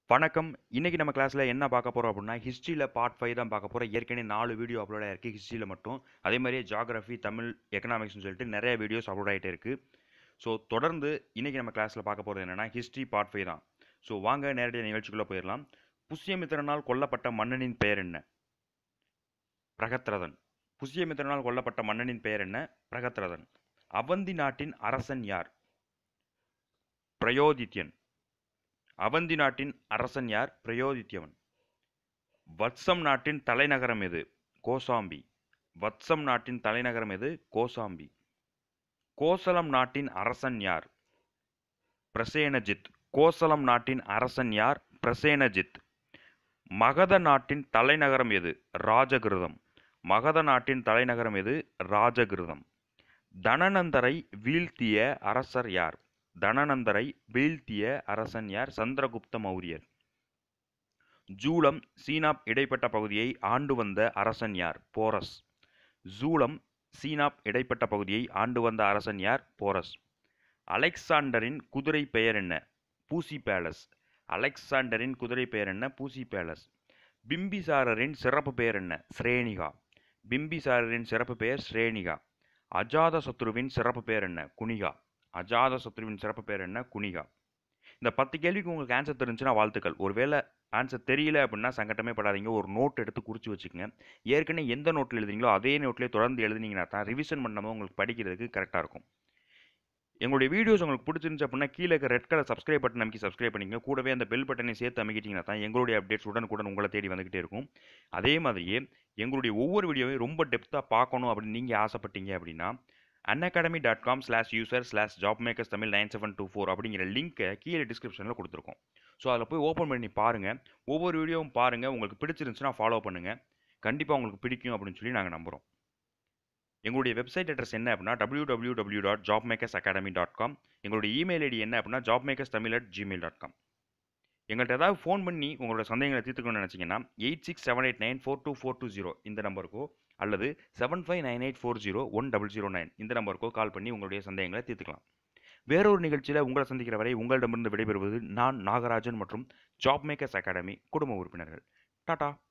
வணக்கம். இன்னைக்கு நம்ம கிளாஸ்ல என்ன பார்க்க போறோம் அப்டின்னா, ஹிஸ்ட்ரில பார்ட் 5 தான் பார்க்க போறோம். ஏற்கனவே 4 வீடியோ அப்லோட் ஆயிருக்கு ஹிஸ்ட்ரில மட்டும். அதே மாரியே ஜியோகிராஃபி, தமிழ், எக்கனாமிக்ஸ்னு சொல்லிட்டு நெறைய வீடியோஸ் அப்லோட் ஆயிட்டே இருக்கு. ஸோ தொடர்ந்து இன்னைக்கு நம்ம கிளாஸ்ல பார்க்க போறது என்னன்னா, ஹிஸ்ட்ரி பார்ட் 5 தான். ஸோ வாங்க நேரடியா நிகழ்ச்சிக்குள்ள போயிரலாம். புஷ்யமித்திரனால் கொல்லப்பட்ட மன்னனின் பெயர் என்ன? பிரகத்ரதன். புஷ்யமித்திரனால் கொல்லப்பட்ட மன்னனின் பெயர் என்ன? பிரகத்ரதன். அவந்தி நாட்டின் அரசன் யார்? பிரயோதித்யன். அவந்தி நாட்டின் அரசன் யார்? பிரயோதித்யவன். வத்சம் நாட்டின் தலைநகரம் எது? கோசாம்பி. வத்சம் நாட்டின் தலைநகரம் எது? கோசாம்பி. கோசலம் நாட்டின் அரசன் யார்? பிரசேனஜித். கோசலம் நாட்டின் அரசன் யார்? பிரசேனஜித். மகத நாட்டின் தலைநகரம் எது? ராஜகிருதம். மகத நாட்டின் தலைநகரம் எது? ராஜகிருதம். தனநந்தரை வீழ்த்திய அரசர் யார்? தனநந்தரை வீழ்த்திய அரசன் யார்? சந்திரகுப்த மௌரியர். ஜூலம், சீனாப் இடைப்பட்ட பகுதியை ஆண்டு வந்த அரசன் யார்? போரஸ். ஜூலம், சீனாப் இடைப்பட்ட பகுதியை ஆண்டு வந்த அரசன் யார்? போரஸ். அலெக்சாண்டரின் குதிரை பெயர் என்ன? பூசி பேலஸ். அலெக்சாண்டரின் குதிரை பெயர் என்ன? பூசி பேலஸ். பிம்பிசாரரின் சிறப்பு பெயர் என்ன? ஸ்ரேனிகா. பிம்பிசாரரின் சிறப்பு பெயர் ஸ்ரேனிகா. அஜாதசத்ருவின் சிறப்பு பெயர் என்ன? குனிகா. அஜாதசத்ருவின் சிறப்பு பெயர் என்ன? குனிகா. இந்த 10 கேள்விக்கு உங்களுக்கு ஆன்சர் தெரிஞ்சுச்சுன்னா வாழ்த்துக்கள். ஒருவேளை ஆன்சர் தெரியல அப்டின்னா சங்கட்டமே படாதீங்க. ஒரு நோட் எடுத்து குறிச்சு வச்சுக்கங்க. ஏற்கனவே எந்த நோட்ல எழுதுனீங்களோ அதே நோட்லயே தொடர்ந்து எழுதுனீங்கன்னா தான் ரிவிஷன் பண்ணும்போது உங்களுக்கு படிக்கிறதுக்கு கரெக்ட்டா இருக்கும். எங்களுடைய வீடியோஸ் உங்களுக்கு பிடிச்சிருந்துச்சு அப்டின்னா கீழ இருக்க ரெட் கலர் சப்ஸ்கிரைப் பட்டன் அமுக்கி சப்ஸ்கிரைப் பண்ணிக்கங்க. கூடவே அந்த பெல் பட்டனையும் சேர்த்து அமுக்கிட்டீங்கன்னா தான் எங்களுடைய அப்டேட்ஸ் உடனுக்குடன் உங்கள தேடி வந்துகிட்டே இருக்கும். அதே மாதிரியே எங்களுடைய ஒவ்வொரு வீடியோவையும் ரொம்ப டெப்த்தா பார்க்கணும் அப்டின்னு நீங்க ஆசைப்பட்டீங்க அப்டின்னா, unacademy.com/user/jobmakerstamil 9724 அப்படிங்கிற லிங்க்க கீழ டிஸ்கிரிப்ஷன்ல குடுத்துருக்கோம். ஸோ அதில போய் ஓப்பன் பண்ணி பாருங்க. ஒவ்வொரு வீடியோவும் பாருங்க. உங்களுக்கு பிடிச்சிருந்துச்சுன்னா ஃபாலோ பண்ணுங்க. கண்டிப்பா உங்களுக்கு பிடிக்கும் அப்டின்னு சொல்லி நாங்க நம்புறோம். எங்களுடைய வெப்சைட் அட்ரஸ் என்ன அப்டின்னா www.jobmakersacademy.com எங்களுடைய இமெயில் ஐடி என்ன அப்டின்னா jobmakerstamil@gmail.com எங்கள்ட்ட ஏதாவது ஃபோன் பண்ணி உங்களோட சந்தேகங்கள தீர்த்துக்கணும்னு நெனச்சீங்கன்னா, 8678942420 இந்த நம்பருக்கோ அல்லது 7598401009 இந்த நம்பருக்கோ கால் பண்ணி உங்களுடைய சந்தேகங்கள தீர்த்துக்கலாம். வேறொரு நிகழ்ச்சியில உங்கள சந்திக்கிற வரை உங்களிடமிருந்து விடைபெறுவது நான் நாகராஜன் மற்றும் ஜாப் மேக்கர்ஸ் அகாடமி குடும்ப உறுப்பினர்கள். டாடா.